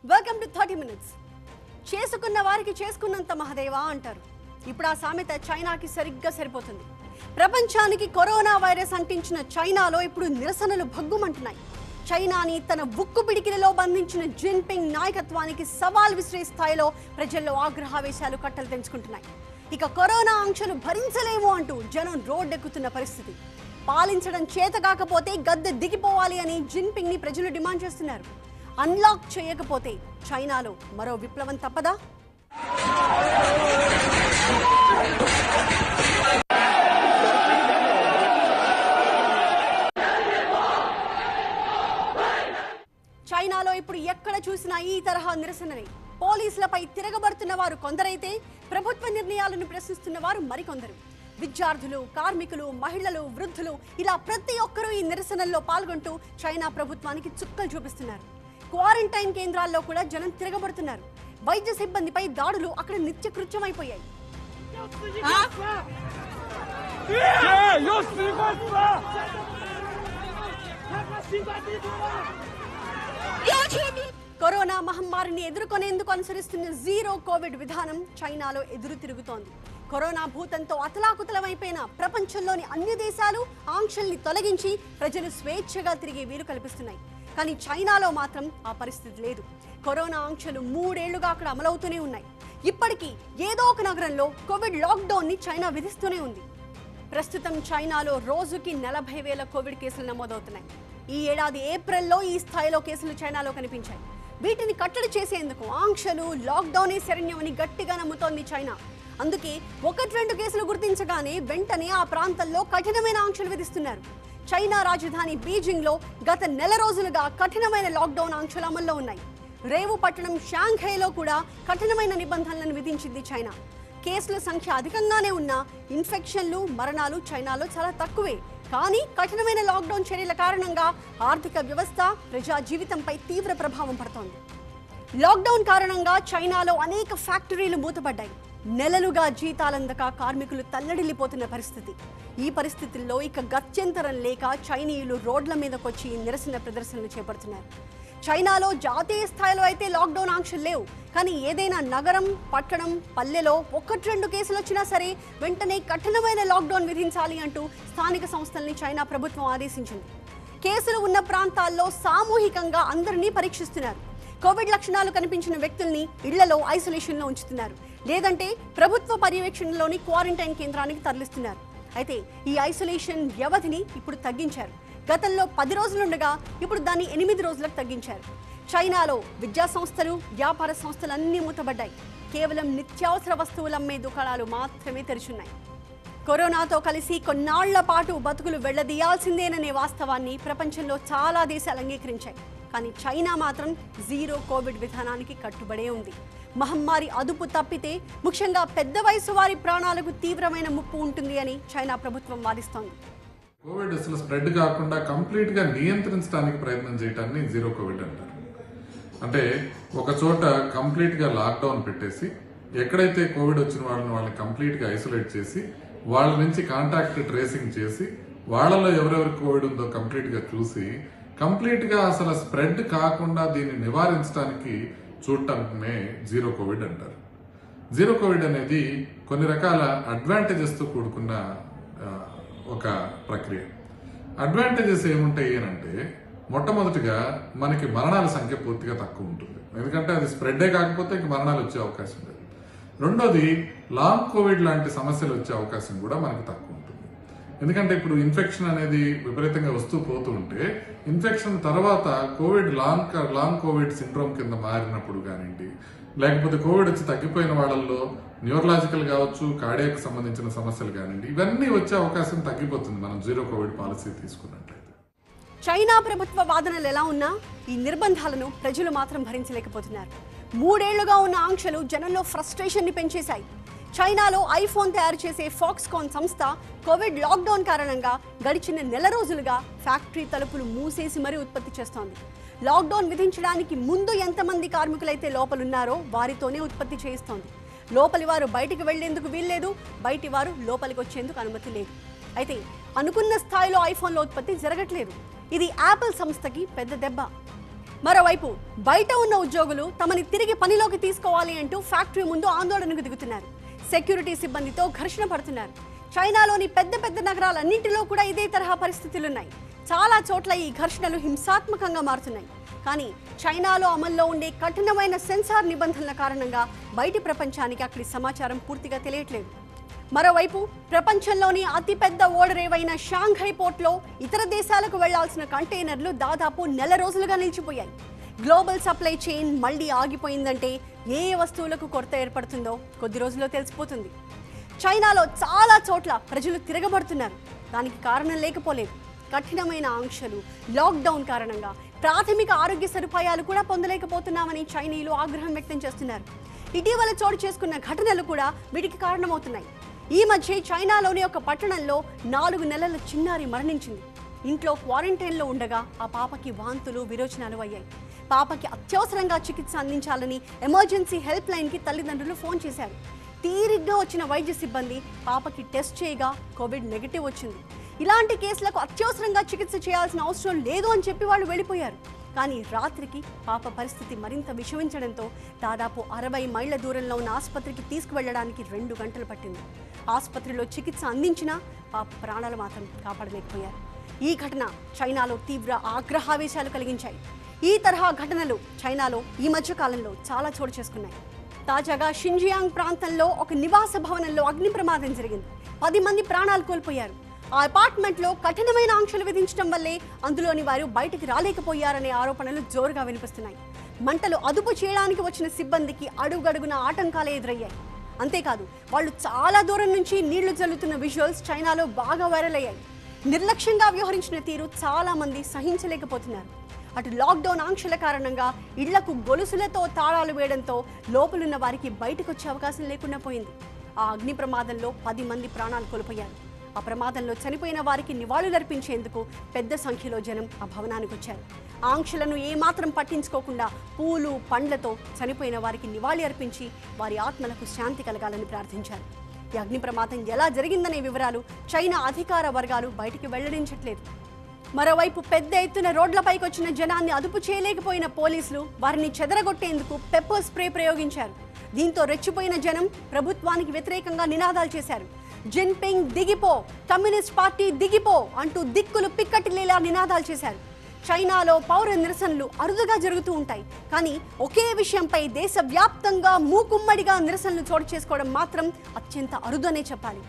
welcome to thirty minutes చేసుకున్న వారికి చేసుకున్నంత మహదేవా అంటారు ఇప్పుడు ఆ సామెత చైనాకి సరిగ్గా సరిపోతుంది ప్రపంచానికి కరోనా వైరస్ అంటించిన చైనాలో ఇప్పుడు నిరసనలు భగ్గుమంటున్నాయి చైనాని తన ఉక్కు పిడికిలలో బంధించిన జిన్పింగ్ నాయకత్వానికి సవాల్ విసిరే స్థాయిలో ప్రజల్లో ఆగ్రహావేశాలు కట్టలు తెంచుకుంటున్నాయి ఇక కరోనా ఆంక్షలు భరించలేము అంటూ జనం రోడ్డెక్కుతున్న పరిస్థితి పాలించడం చేత కాకపోతే గద్దె దిగిపోవాలి అని జిన్పింగ్ ని ప్రజలు డిమాండ్ చేస్తున్నారు అన్లాక్ చేయకపోతే చైనాలో మరో విప్లవం తప్పదా చైనాలో ఇప్పుడు ఎక్కడ చూసినా ఈ తరహా నిరసనలే పోలీసులపై తిరగబడుతున్న వారు కొందరైతే ప్రభుత్వ నిర్ణయాలను ప్రశ్నిస్తున్న వారు మరికొందరు విద్యార్థులు కార్మికులు మహిళలు వృద్ధులు ఇలా ప్రతి ఒక్కరూ ఈ నిరసనల్లో పాల్గొంటూ చైనా ప్రభుత్వానికి చుక్కలు చూపిస్తున్నారు క్వారంటైన్ కేంద్రాల్లో కూడా జనం తిరగబడుతున్నారు వైద్య సిబ్బందిపై దాడులు అక్కడ నిత్యకృత్యమైపోయాయి 耶，有死快死了！开发新冠病毒了！ కరోనా మహమ్మారిని ఎదుర్కొనేందుకు అనుసరిస్తున్న జీరో కోవిడ్ విధానం చైనాలో ఎదురు తిరుగుతోంది కరోనా భూతంతో అతలాకుతలమైపోయిన ప్రపంచంలోని అన్ని దేశాలు ఆంక్షల్ని తొలగించి ప్రజలు స్వేచ్ఛగా తిరిగే వీలు కల్పిస్తున్నాయి కానీ చైనాలో మాత్రం ఆ పరిస్థితి లేదు కరోనా ఆంక్షలు మూడేళ్లుగా అక్కడ అమలవుతూనే ఉన్నాయి ఇప్పటికీ ఏదో ఒక నగరంలో కోవిడ్ లాక్డౌన్ ని చైనా విధిస్తూనే ఉంది ప్రస్తుతం చైనాలో రోజుకి నలభై వేల కోవిడ్ కేసులు నమోదవుతున్నాయి ఈ ఏడాది ఏప్రిల్లో ఈ స్థాయిలో కేసులు చైనాలో కనిపించాయి వీటిని కట్టడి చేసేందుకు ఆంక్షలు లాక్డౌనే శరణ్యమని గట్టిగా నమ్ముతోంది చైనా అందుకే ఒకటి రెండు కేసులు గుర్తించగానే వెంటనే ఆ ప్రాంతంలో కఠినమైన ఆంక్షలు విధిస్తున్నారు చైనా రాజధాని బీజింగ్ లో గత నెల రోజులుగా కఠినమైన లాక్డౌన్ ఆంక్షలు అమల్లో ఉన్నాయి రేవు పట్టణం షాంఘైలో కూడా కఠినమైన నిబంధనలను విధించింది చైనా కేసుల సంఖ్య అధికంగానే ఉన్నా ఇన్ఫెక్షన్లు మరణాలు చైనాలో చాలా తక్కువే కానీ కఠినమైన లాక్డౌన్ చర్యల కారణంగా ఆర్థిక వ్యవస్థ ప్రజా జీవితంపై తీవ్ర ప్రభావం పడుతోంది లాక్డౌన్ కారణంగా చైనాలో అనేక ఫ్యాక్టరీలు మూతపడ్డాయి నెలలుగా జీతాలందక కార్మికులు తల్లడిల్లిపోతున్న పరిస్థితి ఈ పరిస్థితుల్లో ఇక గత్యంతరం లేక చైనీయులు రోడ్ల మీదకొచ్చి నిరసన ప్రదర్శనలు చేపడుతున్నారు చైనాలో జాతీయ స్థాయిలో అయితే లాక్డౌన్ ఆంక్షలు లేవు కానీ ఏదైనా నగరం పట్టణం పల్లెలో ఒకటి రెండు కేసులు వచ్చినా సరే వెంటనే కఠినమైన లాక్డౌన్ విధించాలి అంటూ స్థానిక సంస్థల్ని చైనా ప్రభుత్వం ఆదేశించింది కేసులు ఉన్న ప్రాంతాల్లో సామూహికంగా అందరినీ పరీక్షిస్తున్నారు కోవిడ్ లక్షణాలు కనిపించిన వ్యక్తుల్ని ఇళ్లలో ఐసోలేషన్లో ఉంచుతున్నారు లేదంటే ప్రభుత్వ పర్యవేక్షణలోని క్వారంటైన్ కేంద్రానికి తరలిస్తున్నారు అయితే ఈ ఐసోలేషన్ వ్యవధిని ఇప్పుడు తగ్గించారు గతంలో పది రోజులుండగా ఇప్పుడు దాన్ని ఎనిమిది రోజులకు తగ్గించారు చైనాలో విద్యా సంస్థలు వ్యాపార సంస్థలు అన్నీ మూతబడ్డాయి కేవలం నిత్యావసర వస్తువులు అమ్మే దుకాణాలు మాత్రమే తెరిచున్నాయి కరోనాతో కలిసి కొన్నాళ్ల పాటు బతుకులు వెళ్లదీయాల్సిందేననే వాస్తవాన్ని ప్రపంచంలో చాలా దేశాలు అంగీకరించాయి కానీ చైనా మాత్రం జీరో కోవిడ్ విధానానికి కట్టుబడే ఉంది మహమ్మారి అదుపు తప్పితే ముఖ్యంగా పెద్ద వయసు వారి ప్రాణాలకు తీవ్రమైన ముప్పు ఉంటుంది అని చైనా ప్రభుత్వం వాదిస్తోంది కోవిడ్ అసలు స్ప్రెడ్ కాకుండా కంప్లీట్ గా నియంత్రించడానికి ప్రయత్నం చేయటాన్ని జీరో కోవిడ్ అంటారు అంటే ఒక చోట కంప్లీట్ గా లాక్డౌన్ పెట్టేసి ఎక్కడైతే కోవిడ్ వచ్చిన వాళ్ళని వాళ్ళని కంప్లీట్ గా ఐసోలేట్ చేసి వాళ్ళ నుంచి కాంటాక్ట్ ట్రేసింగ్ చేసి వాళ్ళలో ఎవరెవరికి కోవిడ్ ఉందో కంప్లీట్ గా చూసి కంప్లీట్ గా అసలు స్ప్రెడ్ కాకుండా దీన్ని నివారించడానికి చూడటమే జీరో కోవిడ్ అంటారు జీరో కోవిడ్ అనేది కొన్ని రకాల అడ్వాంటేజెస్ తో కూడుకున్న ఆ, ఒక ప్రక్రియ అడ్వాంటేజెస్ ఏముంటాయి అని అంటే మొట్టమొదటిగా మనకి మరణాల సంఖ్య పూర్తిగా తక్కువ ఉంటుంది ఎందుకంటే అది స్ప్రెడే కాకపోతే ఇంక మరణాలు వచ్చే అవకాశం లేదు రెండోది లాంగ్ కోవిడ్ లాంటి సమస్యలు వచ్చే అవకాశం కూడా మనకి తక్కువ ఉంటుంది ఎందుకంటే ఇప్పుడు ఇన్ఫెక్షన్ అనేది విపరీతంగా వస్తూ పోతూ ఉంటే ఇన్ఫెక్షన్ తర్వాత Covid long long Covid syndrome కింద మారినప్పుడు కానివ్వండి లేకపోతే కోవిడ్ వచ్చి తగ్గిపోయిన వాళ్ళల్లో న్యూరలాజికల్ కావచ్చు కార్డియాక్ సంబంధించిన సమస్యలు కానివ్వండి ఇవన్నీ వచ్చే అవకాశం తగ్గిపోతుంది మనం జీరో కోవిడ్ పాలసీ తీసుకున్నట్లయితే చైనా ప్రభుత్వ వాదనలు ఎలా ఉన్నా ఈ నిర్బంధాలను ప్రజలు మాత్రం భరించలేకపోతున్నారు మూడేళ్లుగా ఉన్న ఆంక్షలు జనంలో ఫ్రస్ట్రేషన్ ని పెంచేశాయి చైనాలో ఐఫోన్ తయారు చేసే ఫాక్స్కాన్ సంస్థ కోవిడ్ లాక్డౌన్ కారణంగా గడిచిన నెల రోజులుగా ఫ్యాక్టరీ తలుపులు మూసేసి మరీ ఉత్పత్తి చేస్తోంది లాక్డౌన్ విధించడానికి ముందు ఎంతమంది కార్మికులైతే లోపలున్నారో వారితోనే ఉత్పత్తి చేయిస్తోంది లోపలి వారు బయటికి వెళ్లేందుకు వీల్లేదు బయటి వారు లోపలికి వచ్చేందుకు అనుమతి లేదు అయితే అనుకున్న స్థాయిలో ఐఫోన్ల ఉత్పత్తి జరగట్లేదు ఇది యాపిల్ సంస్థకి పెద్ద దెబ్బ మరోవైపు బయట ఉన్న ఉద్యోగులు తమని తిరిగి పనిలోకి తీసుకోవాలి అంటూ ఫ్యాక్టరీ ముందు ఆందోళనకు దిగుతున్నారు సెక్యూరిటీ సిబ్బందితో ఘర్షణ పడుతున్నారు చైనాలోని పెద్ద పెద్ద నగరాలన్నింటిలో కూడా ఇదే తరహా పరిస్థితులున్నాయి చాలా చోట్ల ఈ ఘర్షణలు హింసాత్మకంగా మారుతున్నాయి కానీ చైనాలో అమల్లో ఉండే కఠినమైన సెన్సార్ నిబంధనల కారణంగా బయటి ప్రపంచానికి అక్కడి సమాచారం పూర్తిగా తెలియట్లేదు మరోవైపు ప్రపంచంలోని అతిపెద్ద ఓడరేవైన షాంఘై పోర్ట్లో ఇతర దేశాలకు వెళ్లాల్సిన కంటైనర్లు దాదాపు నెల రోజులుగా నిలిచిపోయాయి గ్లోబల్ సప్లై చైన్ మళ్ళీ ఆగిపోయిందంటే ఏ ఏ వస్తువులకు కొరత ఏర్పడుతుందో కొద్ది రోజుల్లో తెలిసిపోతుంది చైనాలో చాలా చోట్ల ప్రజలు తిరగబడుతున్నారు దానికి కారణం లేకపోలేదు కఠినమైన ఆంక్షలు లాక్డౌన్ కారణంగా ప్రాథమిక ఆరోగ్య సదుపాయాలు కూడా పొందలేకపోతున్నామని చైనీయులు ఆగ్రహం వ్యక్తం చేస్తున్నారు ఇటీవల చోటు చేసుకున్న ఘటనలు కూడా వీటికి కారణమవుతున్నాయి ఈ మధ్య చైనాలోని ఒక పట్టణంలో నాలుగు నెలల చిన్నారి మరణించింది ఇంట్లో క్వారంటైన్లో ఉండగా ఆ పాపకి వాంతులు విరోచనాలు అయ్యాయి పాపకి అత్యవసరంగా చికిత్స అందించాలని ఎమర్జెన్సీ హెల్ప్ లైన్కి తల్లిదండ్రులు ఫోన్ చేశారు తీరిగ్గా వచ్చిన వైద్య సిబ్బంది పాపకి టెస్ట్ చేయగా కోవిడ్ నెగిటివ్ వచ్చింది ఇలాంటి కేసులకు అత్యవసరంగా చికిత్స చేయాల్సిన అవసరం లేదు అని చెప్పి వాళ్ళు వెళ్ళిపోయారు కానీ రాత్రికి పాప పరిస్థితి మరింత విషమించడంతో దాదాపు అరవై మైళ్ళ దూరంలో ఉన్న ఆసుపత్రికి తీసుకువెళ్ళడానికి రెండు గంటలు పట్టింది ఆసుపత్రిలో చికిత్స అందించినా పాప ప్రాణాలు మాత్రం కాపాడలేకపోయారు ఈ ఘటన చైనాలో తీవ్ర ఆగ్రహావేశాలు కలిగించాయి ఈ తరహా ఘటనలు చైనాలో ఈ మధ్య కాలంలో చాలా చోటు చేసుకున్నాయి తాజాగా షింజియాంగ్ ప్రాంతంలో ఒక నివాస భవనంలో అగ్ని ప్రమాదం జరిగింది పది మంది ప్రాణాలు కోల్పోయారు ఆ అపార్ట్మెంట్లో కఠినమైన ఆంక్షలు విధించడం వల్లే అందులోని వారు బయటికి రాలేకపోయారనే ఆరోపణలు జోరుగా వినిపిస్తున్నాయి మంటలు అదుపు చేయడానికి వచ్చిన సిబ్బందికి అడుగడుగున ఆటంకాలే ఎదురయ్యాయి అంతేకాదు వాళ్ళు చాలా దూరం నుంచి నీళ్లు జల్లుతున్న విజువల్స్ చైనాలో బాగా వైరల్ అయ్యాయి నిర్లక్ష్యంగా వ్యవహరించిన తీరు చాలా మంది సహించలేకపోతున్నారు అటు లాక్డౌన్ ఆంక్షల కారణంగా ఇళ్లకు గొలుసులతో తాళాలు వేయడంతో లోపలున్న వారికి బయటకు వచ్చే అవకాశం లేకుండా పోయింది ఆ అగ్ని ప్రమాదంలో పది మంది ప్రాణాలు కోల్పోయారు ఆ ప్రమాదంలో చనిపోయిన వారికి నివాళులర్పించేందుకు పెద్ద సంఖ్యలో జనం ఆ భవనానికి వచ్చారు ఆంక్షలను ఏమాత్రం పట్టించుకోకుండా పూలు పండ్లతో చనిపోయిన వారికి నివాళి అర్పించి వారి ఆత్మలకు శాంతి కలగాలని ప్రార్థించారు ఈ అగ్ని ప్రమాదం ఎలా జరిగిందనే వివరాలు చైనా అధికార వర్గాలు బయటికి వెల్లడించట్లేదు మరోవైపు పెద్ద ఎత్తున రోడ్లపైకి వచ్చిన జనాన్ని అదుపు చేయలేకపోయిన పోలీసులు వారిని చెదరగొట్టేందుకు పెప్పర్ స్ప్రే ప్రయోగించారు దీంతో రెచ్చిపోయిన జనం ప్రభుత్వానికి వ్యతిరేకంగా నినాదాలు చేశారు జిన్పింగ్ దిగిపో కమ్యూనిస్ట్ పార్టీ దిగిపో అంటూ దిక్కులు పిక్కటిల్లేలా నినాదాలు చేశారు చైనాలో పౌర నిరసనలు అరుదుగా జరుగుతూ ఉంటాయి కానీ ఒకే విషయంపై దేశవ్యాప్తంగా మూకుమ్మడిగా నిరసనలు చోటు చేసుకోవడం మాత్రం అత్యంత అరుదనే చెప్పాలి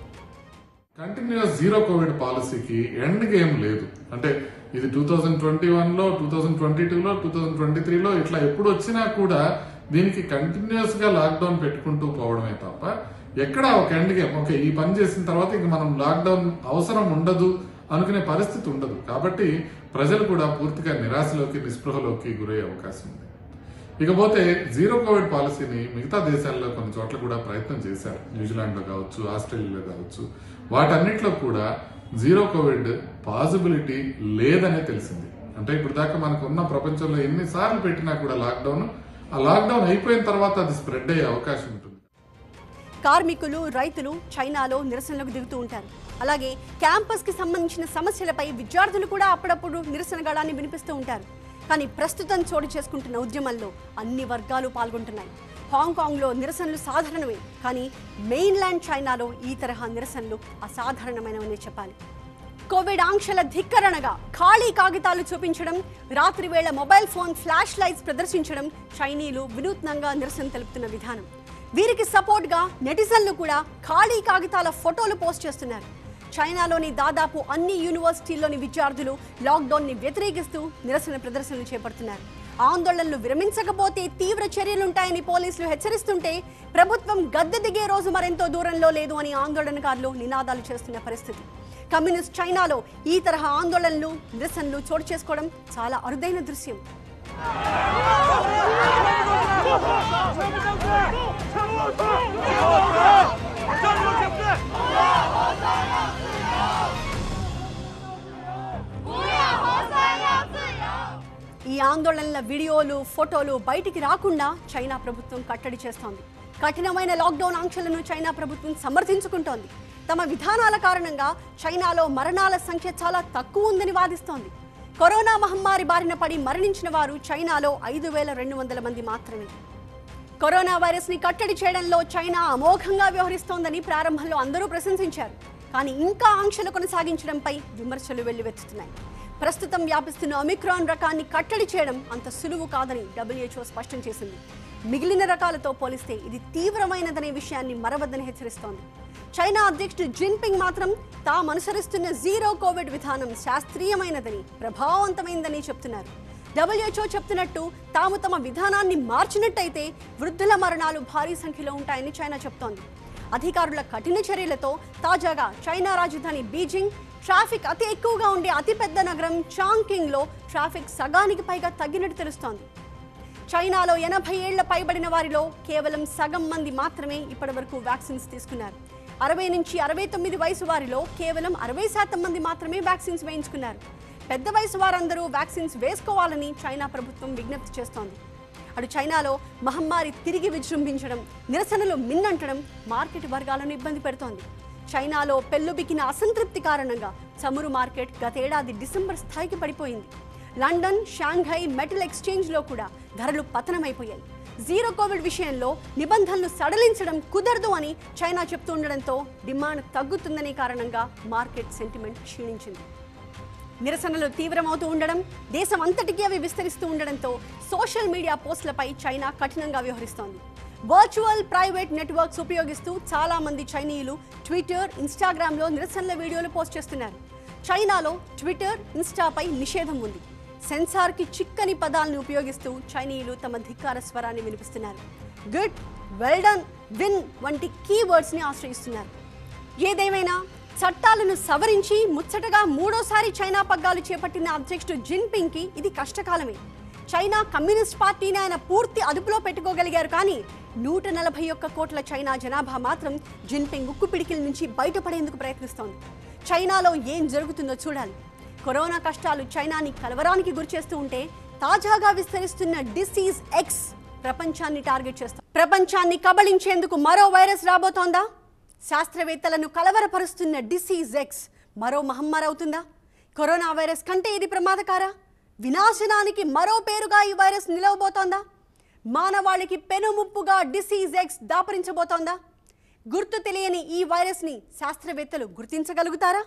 కంటిన్యూస్ జీరో కోవిడ్ పాలసీకి ఎండ్ గేమ్ లేదు అంటే ఇది టూ థౌజండ్ ట్వంటీ వన్ లో టూ థౌజండ్ ట్వంటీ టూ లో టూ థౌజండ్ ట్వంటీ త్రీలో ఇట్లా ఎప్పుడు వచ్చినా కూడా దీనికి కంటిన్యూస్ గా లాక్డౌన్ పెట్టుకుంటూ పోవడమే తప్ప ఎక్కడ ఒక ఎండ్ గేమ్ ఓకే ఈ పని చేసిన తర్వాత ఇంక మనం లాక్డౌన్ అవసరం ఉండదు అనుకునే పరిస్థితి ఉండదు కాబట్టి ప్రజలు కూడా పూర్తిగా నిరాశలోకి నిస్పృహలోకి గురయ్యే అవకాశం ఉంది ఇకపోతే జీరో కోవిడ్ పాలసీని మిగతా దేశాల్లో కొన్ని చోట్ల కూడా ప్రయత్నం చేశారు న్యూజిలాండ్ లో కావచ్చు ఆస్ట్రేలియాలో కావచ్చు వాటన్నిటిలో కూడా జీరో కోవిడ్ పాసిబిలిటీ లేదనే తెలిసింది అంటే ఇప్పుడు దాకా మనకు ఉన్న ప్రపంచంలో ఎన్నిసార్లు పెట్టినా కూడా లాక్డౌన్ ఆ లాక్డౌన్ అయిపోయిన తర్వాత అది స్ప్రెడ్ అయ్యే అవకాశం ఉంటుంది కార్మికులు రైతులు చైనాలో నిరసనలకు దిగుతూ ఉంటారు అలాగే క్యాంపస్ కి సంబంధించిన సమస్యలపై విద్యార్థులు కూడా అప్పుడప్పుడు నిరసన గళాన్ని వినిపిస్తూ ఉంటారు కానీ ప్రస్తుతం చోటు చేసుకుంటున్న ఉద్యమంలో అన్ని వర్గాలు పాల్గొంటున్నాయి హాంకాంగ్లో నిరసనలు సాధారణమే కానీ మెయిన్లాండ్ చైనాలో ఈ తరహా నిరసనలు అసాధారణమైనవనే చెప్పాలి కోవిడ్ ఆంక్షల ధిక్కరణగా ఖాళీ కాగితాలు చూపించడం రాత్రి వేళ మొబైల్ ఫోన్ ఫ్లాష్ లైట్స్ ప్రదర్శించడం చైనీయులు వినూత్నంగా నిరసన తెలుపుతున్న విధానం వీరికి సపోర్ట్గా నెటిజన్లు కూడా ఖాళీ కాగితాల ఫోటోలు పోస్ట్ చేస్తున్నారు చైనాలోని దాదాపు అన్ని యూనివర్సిటీల్లోని విద్యార్థులు లాక్డౌన్ని వ్యతిరేకిస్తూ నిరసన ప్రదర్శనలు చేపడుతున్నారు ఆందోళనలు విరమించకపోతే తీవ్ర చర్యలుంటాయని పోలీసులు హెచ్చరిస్తుంటే ప్రభుత్వం గద్దె దిగే రోజు మరెంతో దూరంలో లేదు అని ఆందోళనకారులు నినాదాలు చేస్తున్న పరిస్థితి కమ్యూనిస్ట్ చైనాలో ఈ తరహా ఆందోళనలు నిరసనలు చోటు చేసుకోవడం చాలా అరుదైన దృశ్యం ఈ ఆందోళనల వీడియోలు ఫోటోలు బయటికి రాకుండా చైనా ప్రభుత్వం కట్టడి చేస్తోంది కఠినమైన లాక్డౌన్ ఆంక్షలను చైనా ప్రభుత్వం సమర్థించుకుంటోంది తమ విధానాల కారణంగా చైనాలో మరణాల సంఖ్య చాలా తక్కువ ఉందని వాదిస్తోంది కరోనా మహమ్మారి బారిన పడి మరణించిన వారు చైనాలో ఐదు వేల రెండు వందల మంది మాత్రమే కరోనా వైరస్ ని కట్టడి చేయడంలో చైనా అమోఘంగా వ్యవహరిస్తోందని ప్రారంభంలో అందరూ ప్రశంసించారు కానీ ఇంకా ఆంక్షలు కొనసాగించడంపై విమర్శలు వెల్లువెత్తుతున్నాయి ప్రస్తుతం వ్యాపిస్తున్న ఒమిక్రాన్ రకాన్ని కట్టడి చేయడం అంత సులువు కాదని డబ్ల్యూహెచ్ఓ స్పష్టం చేసింది మిగిలిన రకాలతో పోలిస్తే ఇది తీవ్రమైనదనే విషయాన్ని మరవద్దని హెచ్చరిస్తోంది చైనా అధ్యక్షుడు జిన్పింగ్ మాత్రం తాము అనుసరిస్తున్న జీరో కోవిడ్ విధానం శాస్త్రీయమైనదని ప్రభావవంతమైందని చెప్తున్నారు డబ్ల్యూహెచ్ఓ చెప్తున్నట్టు తాము తమ విధానాన్ని మార్చినట్టయితే వృద్ధుల మరణాలు భారీ సంఖ్యలో ఉంటాయని చైనా చెప్తోంది అధికారుల కఠిన చర్యలతో తాజాగా చైనా రాజధాని బీజింగ్ ట్రాఫిక్ అతి ఎక్కువగా ఉండే అతిపెద్ద నగరం చాంకింగ్లో ట్రాఫిక్ సగానికి పైగా తగ్గినట్టు తెలుస్తోంది చైనాలో ఎనభై ఏళ్ల పైబడిన వారిలో కేవలం సగం మంది మాత్రమే ఇప్పటివరకు వ్యాక్సిన్స్ తీసుకున్నారు అరవై నుంచి అరవై తొమ్మిది వయసు వారిలో కేవలం అరవై శాతం మంది మాత్రమే వ్యాక్సిన్స్ వేయించుకున్నారు పెద్ద వయసు వారందరూ వ్యాక్సిన్స్ వేసుకోవాలని చైనా ప్రభుత్వం విజ్ఞప్తి చేస్తోంది అటు చైనాలో మహమ్మారి తిరిగి విజృంభించడం నిరసనలు మిన్నంటడం మార్కెట్ వర్గాలను ఇబ్బంది పెడుతోంది చైనాలో పెల్లుబికిన అసంతృప్తి కారణంగా చమురు మార్కెట్ గతేడాది డిసెంబర్ స్థాయికి పడిపోయింది లండన్ షాంఘై మెటల్ ఎక్స్చేంజ్లో కూడా ధరలు పతనమైపోయాయి జీరో కోవిడ్ విషయంలో నిబంధనలు సడలించడం కుదరదు అని చైనా చెప్తుండడంతో డిమాండ్ తగ్గుతుందనే కారణంగా మార్కెట్ సెంటిమెంట్ క్షీణించింది నిరసనలు తీవ్రమవుతూ ఉండడం దేశం అంతటికీ అవి విస్తరిస్తూ ఉండడంతో సోషల్ మీడియా పోస్టులపై చైనా కఠినంగా వ్యవహరిస్తోంది వర్చువల్ ప్రైవేట్ నెట్వర్క్స్ ఉపయోగిస్తూ చాలా మంది చైనీయులు ట్విట్టర్ ఇన్స్టాగ్రామ్లో నిరసనల వీడియోలు పోస్ట్ చేస్తున్నారు చైనాలో ట్విట్టర్ ఇన్స్టాపై నిషేధం ఉంది సెన్సార్కి చిక్కని పదాలను ఉపయోగిస్తూ చైనీయులు తమ ధిక్కార స్వరాన్ని వినిపిస్తున్నారు గుడ్ వెల్ డన్ విన్ వంటి కీవర్డ్స్ని ఆశ్రయిస్తున్నారు ఏదేమైనా చట్టాలను సవరించి ముచ్చటగా మూడోసారి చైనా పగ్గాలు చేపట్టిన అధ్యక్షుడు జిన్పింగ్ కి ఇది కష్టకాలమే చైనా కమ్యూనిస్ట్ పార్టీని ఆయన పూర్తి అదుపులో పెట్టుకోగలిగారు కానీ నూట నలభై ఒక్క కోట్ల చైనా జనాభా మాత్రం జిన్పింగ్ ఉక్కు పిడికిల నుంచి బయటపడేందుకు ప్రయత్నిస్తోంది చైనాలో ఏం జరుగుతుందో చూడాలి కరోనా కష్టాలు చైనాని కలవరానికి గురిచేస్తూ ఉంటే తాజాగా విస్తరిస్తున్న డిసీజ్ ఎక్స్ ప్రపంచాన్ని టార్గెట్ చేస్తోంది ప్రపంచాన్ని కబళించేందుకు మరో వైరస్ రాబోతోందా శాస్త్రవేత్తలను కలవరపరుస్తున్న డిసీజ్ ఎక్స్ మరో మహమ్మారి అవుతుందా కరోనా వైరస్ కంటే ఇది ప్రమాదకారా వినాశనానికి మరో పేరుగా ఈ వైరస్ నిలవబోతోందా మానవాళికి పెనుముప్పుగా డిసీజ్ ఎక్స్ దాపరించబోతోందా గుర్తు తెలియని ఈ వైరస్ని శాస్త్రవేత్తలు గుర్తించగలుగుతారా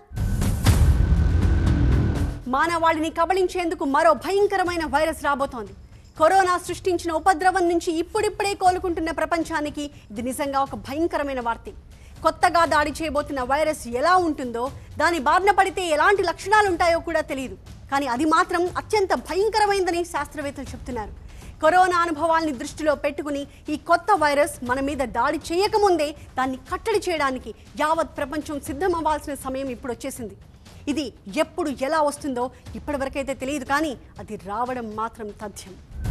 మానవాళిని కబళించేందుకు మరో భయంకరమైన వైరస్ రాబోతోంది కరోనా సృష్టించిన ఉపద్రవం నుంచి ఇప్పుడిప్పుడే కోలుకుంటున్న ప్రపంచానికి ఇది నిజంగా ఒక భయంకరమైన వార్త కొత్తగా దాడి చేయబోతున్న వైరస్ ఎలా ఉంటుందో దాని బారిన పడితే ఎలాంటి లక్షణాలు ఉంటాయో కూడా తెలియదు కానీ అది మాత్రం అత్యంత భయంకరమైందని శాస్త్రవేత్తలు చెప్తున్నారు కరోనా అనుభవాల్ని దృష్టిలో పెట్టుకుని ఈ కొత్త వైరస్ మన మీద దాడి చేయకముందే దాన్ని కట్టడి చేయడానికి యావత్ ప్రపంచం సిద్ధమవ్వాల్సిన సమయం ఇప్పుడు వచ్చేసింది ఇది ఎప్పుడు ఎలా వస్తుందో ఇప్పటివరకైతే తెలియదు కానీ అది రావడం మాత్రం తథ్యం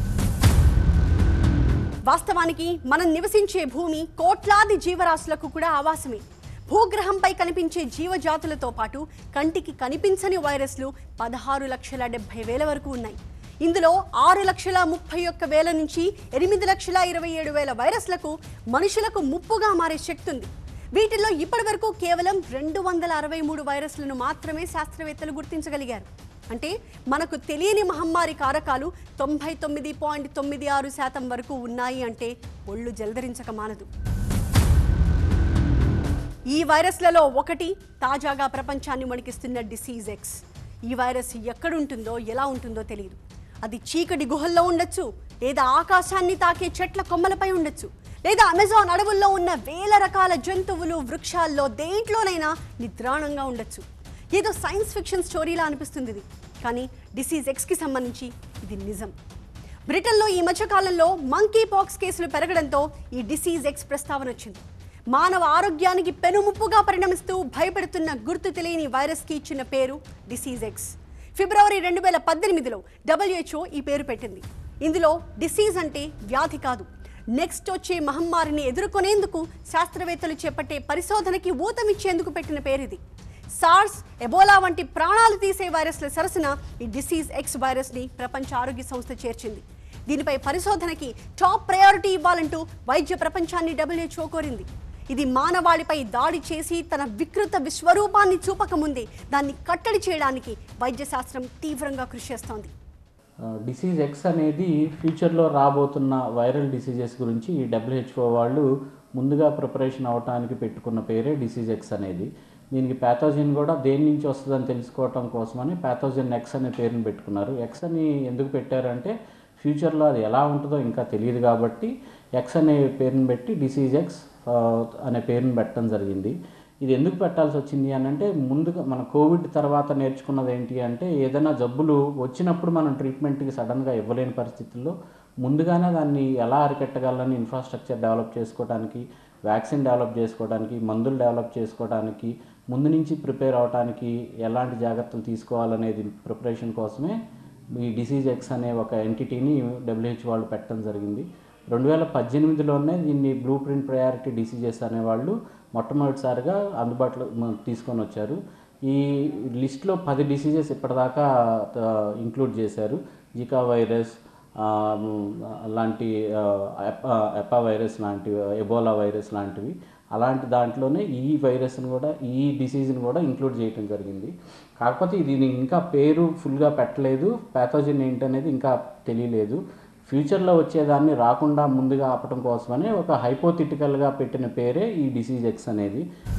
వాస్తవానికి మనం నివసించే భూమి కోట్లాది జీవరాశులకు కూడా ఆవాసమే భూగ్రహంపై కనిపించే జీవజాతులతో పాటు కంటికి కనిపించని వైరస్లు పదహారు లక్షల డెబ్బై వేల వరకు ఉన్నాయి ఇందులో ఆరు లక్షల ముప్పై ఒక్క వేల నుంచి ఎనిమిది లక్షల ఇరవై ఏడు వేల వైరస్లకు మనుషులకు ముప్పుగా మారే శక్తి ఉంది వీటిల్లో ఇప్పటివరకు కేవలం రెండు వందల అరవై మూడు వైరస్లను మాత్రమే శాస్త్రవేత్తలు గుర్తించగలిగారు అంటే మనకు తెలియని మహమ్మారి కారకాలు తొంభై తొమ్మిది పాయింట్ తొమ్మిది ఆరు శాతం వరకు ఉన్నాయి అంటే ఒళ్ళు జలధరించక మానదు ఈ వైరస్లలో ఒకటి తాజాగా ప్రపంచాన్ని వణికిస్తున్న డిసీజ్ ఎక్స్ ఈ వైరస్ ఎక్కడుంటుందో ఎలా ఉంటుందో తెలియదు అది చీకటి గుహల్లో ఉండొచ్చు లేదా ఆకాశాన్ని తాకే చెట్ల కొమ్మలపై ఉండొచ్చు లేదా అమెజాన్ అడవుల్లో ఉన్న వేల రకాల జంతువులు వృక్షాల్లో దేంట్లోనైనా నిద్రాణంగా ఉండొచ్చు ఏదో సైన్స్ ఫిక్షన్ స్టోరీలా అనిపిస్తుంది ఇది కానీ డిసీజ్ ఎక్స్కి సంబంధించి ఇది నిజం బ్రిటన్లో ఈ మధ్య కాలంలో మంకీ పాక్స్ కేసులు పెరగడంతో ఈ డిసీజ్ ఎక్స్ ప్రస్తావన వచ్చింది మానవ ఆరోగ్యానికి పెనుముప్పుగా పరిణమిస్తూ భయపెడుతున్న గుర్తు తెలియని వైరస్కి ఇచ్చిన పేరు డిసీజ్ ఎక్స్ ఫిబ్రవరి రెండు వేల పద్దెనిమిదిలో డబ్ల్యూహెచ్ఓ ఈ పేరు పెట్టింది ఇందులో డిసీజ్ అంటే వ్యాధి కాదు నెక్స్ట్ వచ్చే మహమ్మారిని ఎదుర్కొనేందుకు శాస్త్రవేత్తలు చేపట్టే పరిశోధనకి ఊతమిచ్చేందుకు పెట్టిన పేరు ఇది సార్స్ ఎబోలా వంటి ప్రాణాలు తీసే వైరస్ల సరసన ఈ డిసీజ్ ఎక్స్ వైరస్ని ప్రపంచ ఆరోగ్య సంస్థ చేర్చింది దీనిపై పరిశోధనకి టాప్ ప్రయారిటీ ఇవ్వాలంటూ వైద్య ప్రపంచాన్ని డబ్ల్యూహెచ్ఓ కోరింది ఇది మానవాళిపై దాడి చేసి తన వికృత విశ్వరూపాన్ని చూపకముందే దాన్ని కట్టడి చేయడానికి వైద్య శాస్త్రం తీవ్రంగా కృషి చేస్తోంది డిసీజ్ ఎక్స్ అనేది ఫ్యూచర్లో రాబోతున్న వైరల్ డిసీజెస్ గురించి డబ్ల్యూహెచ్ఓ వాళ్ళు ముందుగా ప్రిపరేషన్ అవడానికి పెట్టుకున్న పేరే డిసీజ్ ఎక్స్ అనేది దీనికి ప్యాథోజన్ కూడా దేని నుంచి వస్తుందని తెలుసుకోవటం కోసమని ప్యాథోజన్ ఎక్స్ అనే పేరుని పెట్టుకున్నారు ఎక్స్ అని ఎందుకు పెట్టారంటే ఫ్యూచర్లో అది ఎలా ఉంటుందో ఇంకా తెలియదు కాబట్టి ఎక్స్ అనే పేరుని పెట్టి డిసీజ్ ఎక్స్ అనే పేరుని పెట్టడం జరిగింది ఇది ఎందుకు పెట్టాల్సి వచ్చింది అని అంటే ముందుగా మన కోవిడ్ తర్వాత నేర్చుకున్నది ఏంటి అంటే ఏదైనా జబ్బులు వచ్చినప్పుడు మనం ట్రీట్మెంట్కి సడన్గా ఇవ్వలేని పరిస్థితుల్లో ముందుగానే దాన్ని ఎలా అరికట్టగలని ఇన్ఫ్రాస్ట్రక్చర్ డెవలప్ చేసుకోవడానికి వ్యాక్సిన్ డెవలప్ చేసుకోవడానికి మందులు డెవలప్ చేసుకోవడానికి ముందు నుంచి ప్రిపేర్ అవడానికి ఎలాంటి జాగ్రత్తలు తీసుకోవాలనేది ప్రిపరేషన్ కోసమే ఈ డిసీజ్ ఎక్స్ అనే ఒక ఎంటిటీని డబ్ల్యూహెచ్ వాళ్ళు పెట్టడం జరిగింది రెండు వేల పద్దెనిమిదిలోనే దీన్ని బ్లూ ప్రింట్ ప్రయారిటీ డిసీజెస్ అనేవాళ్ళు మొట్టమొదటిసారిగా అందుబాటులో మ- తీసుకొని వచ్చారు ఈ లిస్ట్లో పది డిసీజెస్ ఇప్పటిదాకా ఇంక్లూడ్ చేశారు జికా వైరస్ ఆ, మ్, లాంటి ఆ, ఎపా ఎపా వైరస్ లాంటివి ఎబోలా వైరస్ లాంటివి అలాంటి దాంట్లోనే ఈ వైరస్ని కూడా ఈ డిసీజ్ని కూడా ఇంక్లూడ్ చేయడం జరిగింది కాకపోతే దీని ఇంకా పేరు ఫుల్గా పెట్టలేదు ప్యాథోజన్ ఏంటనేది ఇంకా తెలియలేదు ఫ్యూచర్లో వచ్చేదాన్ని రాకుండా ముందుగా ఆపటం కోసమని ఒక హైపోథిటికల్గా పెట్టిన పేరే ఈ డిసీజ్ ఎక్స్ అనేది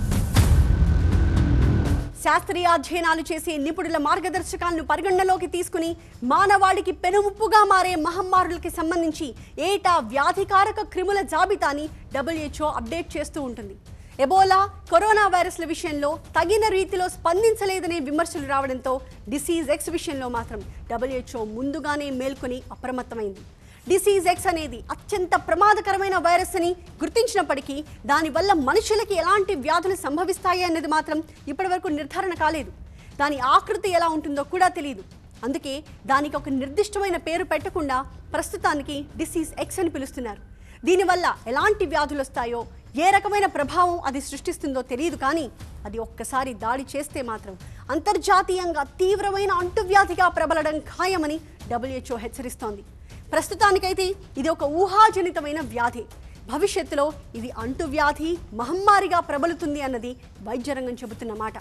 శాస్త్రీయ అధ్యయనాలు చేసే నిపుణుల మార్గదర్శకాలను పరిగణనలోకి తీసుకుని మానవాళికి పెనుముప్పుగా మారే మహమ్మారులకి సంబంధించి ఏటా వ్యాధికారక క్రిముల జాబితాని డబ్ల్యూహెచ్ఓ అప్డేట్ చేస్తూ ఉంటుంది ఎబోలా కరోనా వైరస్ల విషయంలో తగిన రీతిలో స్పందించలేదనే విమర్శలు రావడంతో డిసీజ్ ఎక్స్ విషయంలో మాత్రం డబ్ల్యూహెచ్ఓ ముందుగానే మేల్కొని అప్రమత్తమైంది డిసీజ్ ఎక్స్ అనేది అత్యంత ప్రమాదకరమైన వైరస్ అని గుర్తించినప్పటికీ దానివల్ల మనుషులకి ఎలాంటి వ్యాధులు సంభవిస్తాయి అనేది మాత్రం ఇప్పటివరకు నిర్ధారణ కాలేదు దాని ఆకృతి ఎలా ఉంటుందో కూడా తెలియదు అందుకే దానికి ఒక నిర్దిష్టమైన పేరు పెట్టకుండా ప్రస్తుతానికి డిసీజ్ ఎక్స్ అని పిలుస్తున్నారు దీనివల్ల ఎలాంటి వ్యాధులు వస్తాయో ఏ రకమైన ప్రభావం అది సృష్టిస్తుందో తెలియదు కానీ అది ఒక్కసారి దాడి చేస్తే మాత్రం అంతర్జాతీయంగా తీవ్రమైన అంటువ్యాధిగా ప్రబలడం ఖాయమని డబ్ల్యూహెచ్ఓ హెచ్చరిస్తోంది ప్రస్తుతానికైతే ఇది ఒక ఊహాజనితమైన వ్యాధి భవిష్యత్తులో ఇది అంటువ్యాధి మహమ్మారిగా ప్రబలుతుంది అన్నది వైద్యరంగం చెబుతున్న మాట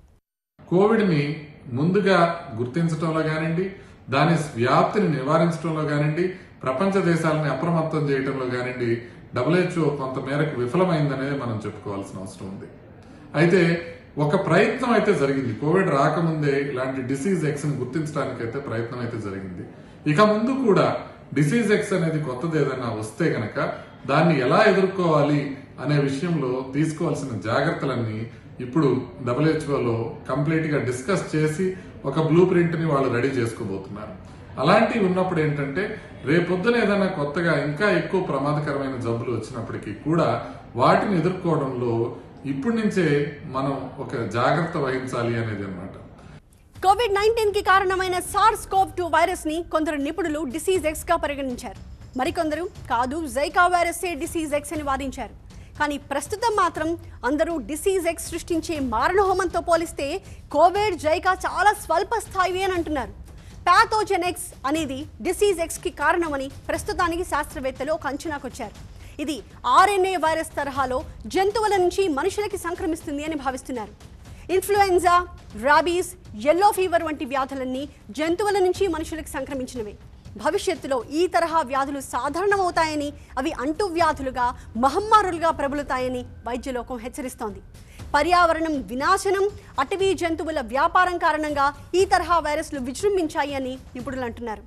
కోవిడ్ని ముందుగా గుర్తించడంలో కానివ్వండి దాని వ్యాప్తిని నివారించడంలో కానివ్వండి ప్రపంచ దేశాలని అప్రమత్తం చేయడంలో కానివ్వండి డబ్ల్యూహెచ్ఓ కొంత మేరకు విఫలమైందనేది మనం చెప్పుకోవాల్సిన అవసరం ఉంది అయితే ఒక ప్రయత్నం అయితే జరిగింది కోవిడ్ రాకముందే ఇలాంటి డిసీజ్ ఎక్స్ ని గుర్తించడానికి అయితే ప్రయత్నం అయితే జరిగింది ఇక ముందు కూడా డిసీజ్ ఎక్స్ అనేది కొత్తది ఏదైనా వస్తే గనక దాన్ని ఎలా ఎదుర్కోవాలి అనే విషయంలో తీసుకోవాల్సిన జాగ్రత్తలన్నీ ఇప్పుడు డబ్ల్యూహెచ్ఓలో కంప్లీట్ గా డిస్కస్ చేసి ఒక బ్లూ ప్రింట్ ని వాళ్ళు రెడీ చేసుకోబోతున్నారు అలాంటివి ఉన్నప్పుడు ఏంటంటే రేపొద్దున ఏదైనా కొత్తగా ఇంకా ఎక్కువ ప్రమాదకరమైన జబ్బులు వచ్చినప్పటికీ కూడా వాటిని ఎదుర్కోవడంలో ఇప్పటి నుంచే మనం ఒక జాగ్రత్త వహించాలి అనేది అన్నమాట కోవిడ్ నైన్టీన్ కి కారణమైన సార్స్ కోవ్ టూ వైరస్ ని కొందరు నిపుణులు డిసీజ్ ఎక్స్ గా పరిగణించారు మరికొందరు కాదు జైకా వైరసే డిసీజ్ ఎక్స్ అని వాదించారు కానీ ప్రస్తుతం మాత్రం అందరూ డిసీజ్ ఎక్స్ సృష్టించే మారణహోమంతో పోలిస్తే కోవిడ్ జైకా చాలా స్వల్ప స్థాయివి అని అంటున్నారు ప్యాథోజెన్ ఎక్స్ అనేది డిసీజ్ ఎక్స్ కి కారణమని ప్రస్తుతానికి శాస్త్రవేత్తలు ఒక అంచనాకు వచ్చారు ఇది ఆర్ఎన్ఏ వైరస్ తరహాలో జంతువుల నుంచి మనుషులకి సంక్రమిస్తుంది అని భావిస్తున్నారు ఇన్ఫ్లుయెన్జా రాబీస్ ఎల్లో ఫీవర్ వంటి వ్యాధులన్నీ జంతువుల నుంచి మనుషులకు సంక్రమించినవే భవిష్యత్తులో ఈ తరహా వ్యాధులు సాధారణమవుతాయని అవి అంటువ్యాధులుగా మహమ్మారులుగా ప్రబలుతాయని వైద్యలోకం హెచ్చరిస్తోంది పర్యావరణం వినాశనం అటవీ జంతువుల వ్యాపారం కారణంగా ఈ తరహా వైరస్లు విజృంభించాయి అని నిపుణులు అంటున్నారు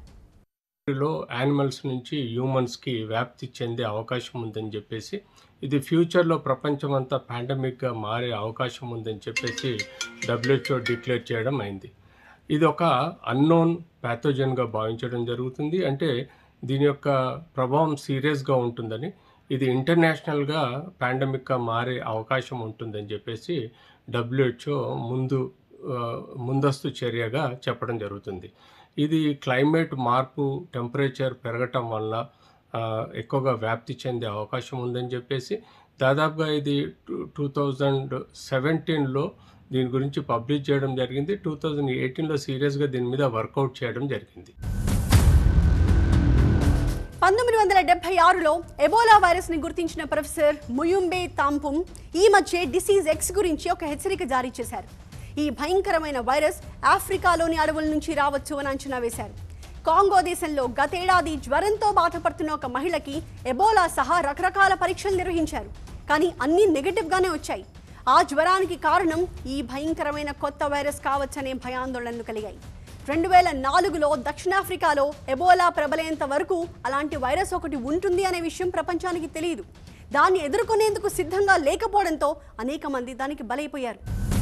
లో యానిమల్స్ నుంచి హ్యూమన్స్కి వ్యాప్తి చెందే అవకాశం ఉందని చెప్పేసి ఇది ఫ్యూచర్లో ప్రపంచమంతా పాండమిక్గా మారే అవకాశం ఉందని చెప్పేసి డబ్ల్యూహెచ్ఓ డిక్లేర్ చేయడం అయింది ఇది ఒక అన్నోన్ ప్యాథోజన్గా భావించడం జరుగుతుంది అంటే దీని యొక్క ప్రభావం సీరియస్గా ఉంటుందని ఇది ఇంటర్నేషనల్గా పాండమిక్గా మారే అవకాశం ఉంటుందని చెప్పేసి డబ్ల్యూహెచ్ఓ ముందు ఆ, ముందస్తు చర్యగా చెప్పడం జరుగుతుంది ఇది క్లైమేట్ మార్పు టెంపరేచర్ పెరగటం వల్ల ఆ, ఎక్కువగా వ్యాప్తి చెందే అవకాశం ఉందని చెప్పేసి దాదాపుగా ఇది టూ థౌజండ్ సెవెంటీన్లో దీని గురించి పబ్లిష్ చేయడం జరిగింది టూ థౌజండ్ ఎయిటీన్లో సీరియస్గా దీని మీద వర్కౌట్ చేయడం జరిగింది పంతొమ్మిది వందల వందల డెబ్బై ఆరులో ఎబోలా వైరస్ ని గుర్తించిన ప్రొఫెసర్ ముయుంబే తాంపుం ఈ మధ్య డిసీజ్ ఎక్స్ గురించి ఒక హెచ్చరిక జారీ చేశారు ఈ భయంకరమైన వైరస్ ఆఫ్రికాలోని అడవుల నుంచి రావచ్చు అని అంచనా వేశారు కాంగో దేశంలో గతేడాది జ్వరంతో బాధపడుతున్న ఒక మహిళకి ఎబోలా సహా రకరకాల పరీక్షలు నిర్వహించారు కానీ అన్నీ నెగటివ్ గానే వచ్చాయి ఆ జ్వరానికి కారణం ఈ భయంకరమైన కొత్త వైరస్ కావచ్చనే భయాందోళనలు కలిగాయి రెండు వేల నాలుగులో దక్షిణాఫ్రికాలో ఎబోలా ప్రబలేంత వరకు అలాంటి వైరస్ ఒకటి ఉంటుంది అనే విషయం ప్రపంచానికి తెలియదు దాన్ని ఎదుర్కొనేందుకు సిద్ధంగా లేకపోవడంతో అనేక మంది దానికి బలైపోయారు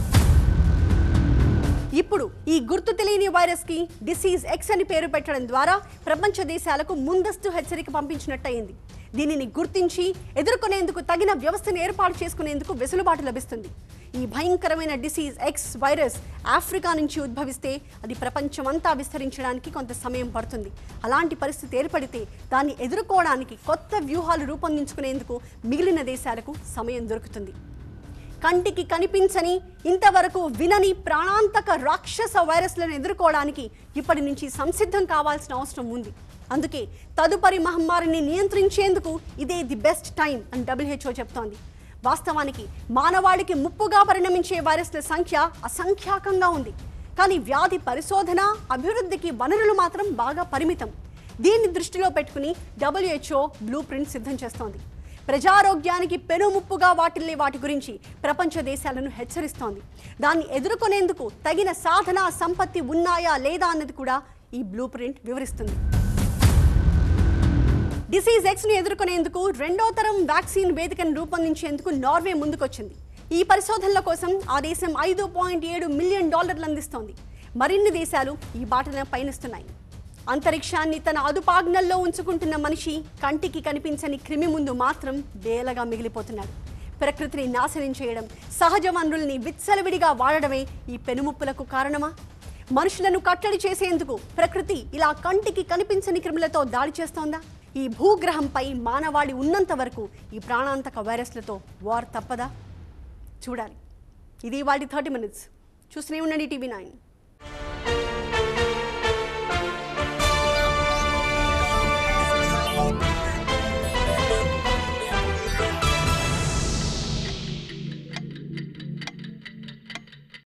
ఇప్పుడు ఈ గుర్తు తెలియని వైరస్ కి డిసీజ్ ఎక్స్ అని పేరు పెట్టడం ద్వారా ప్రపంచ దేశాలకు ముందస్తు హెచ్చరిక పంపించినట్టయింది దీనిని గుర్తించి ఎదుర్కొనేందుకు తగిన వ్యవస్థను ఏర్పాటు చేసుకునేందుకు వెసులుబాటు లభిస్తుంది ఈ భయంకరమైన డిసీజ్ ఎక్స్ వైరస్ ఆఫ్రికా నుంచి ఉద్భవిస్తే అది ప్రపంచమంతా విస్తరించడానికి కొంత సమయం పడుతుంది అలాంటి పరిస్థితి ఏర్పడితే దాన్ని ఎదుర్కోవడానికి కొత్త వ్యూహాలు రూపొందించుకునేందుకు మిగిలిన దేశాలకు సమయం దొరుకుతుంది కంటికి కనిపించని ఇంతవరకు వినని ప్రాణాంతక రాక్షస వైరస్లను ఎదుర్కోవడానికి ఇప్పటి నుంచి సంసిద్ధం కావాల్సిన అవసరం ఉంది అందుకే తదుపరి మహమ్మారిని నియంత్రించేందుకు ఇదే ది బెస్ట్ టైం అని డబ్ల్యూహెచ్ఓ చెప్తోంది వాస్తవానికి మానవాళికి ముప్పుగా పరిణమించే వైరస్ల సంఖ్య అసంఖ్యాకంగా ఉంది కానీ వ్యాధి పరిశోధన అభివృద్ధికి వనరులు మాత్రం బాగా పరిమితం దీన్ని దృష్టిలో పెట్టుకుని డబ్ల్యూహెచ్ఓ బ్లూ ప్రింట్ సిద్ధం చేస్తోంది ప్రజారోగ్యానికి పెనుముప్పుగా వాటిల్లే వాటి గురించి ప్రపంచ దేశాలను హెచ్చరిస్తోంది దాన్ని ఎదుర్కొనేందుకు తగిన సాధన సంపత్తి ఉన్నాయా లేదా అన్నది కూడా ఈ బ్లూ ప్రింట్ వివరిస్తుంది డిసీజ్ ఎక్స్ ని ఎదుర్కొనేందుకు రెండో తరం వ్యాక్సిన్ వేదికను రూపొందించేందుకు నార్వే ముందుకొచ్చింది ఈ పరిశోధనల కోసం ఆ దేశం ఐదు పాయింట్ ఏడు మిలియన్ డాలర్లు అందిస్తోంది మరిన్ని దేశాలు ఈ బాటన పయనిస్తున్నాయి అంతరిక్షాన్ని తన అదుపాజ్ఞల్లో ఉంచుకుంటున్న మనిషి కంటికి కనిపించని క్రిమి ముందు మాత్రం బేలగా మిగిలిపోతున్నాడు ప్రకృతిని నాశనం చేయడం సహజ వనరుల్ని విచ్చలవిడిగా వాడడమే ఈ పెనుముప్పులకు కారణమా మనుషులను కట్టడి చేసేందుకు ప్రకృతి ఇలా కంటికి కనిపించని క్రిములతో దాడి చేస్తోందా ఈ భూగ్రహంపై మానవాళి ఉన్నంత వరకు ఈ ప్రాణాంతక వైరస్లతో వార్ తప్పదా చూడాలి ఇది వాటి థర్టీ మినిట్స్ చూస్తూనే ఉండండి టీవీ నైన్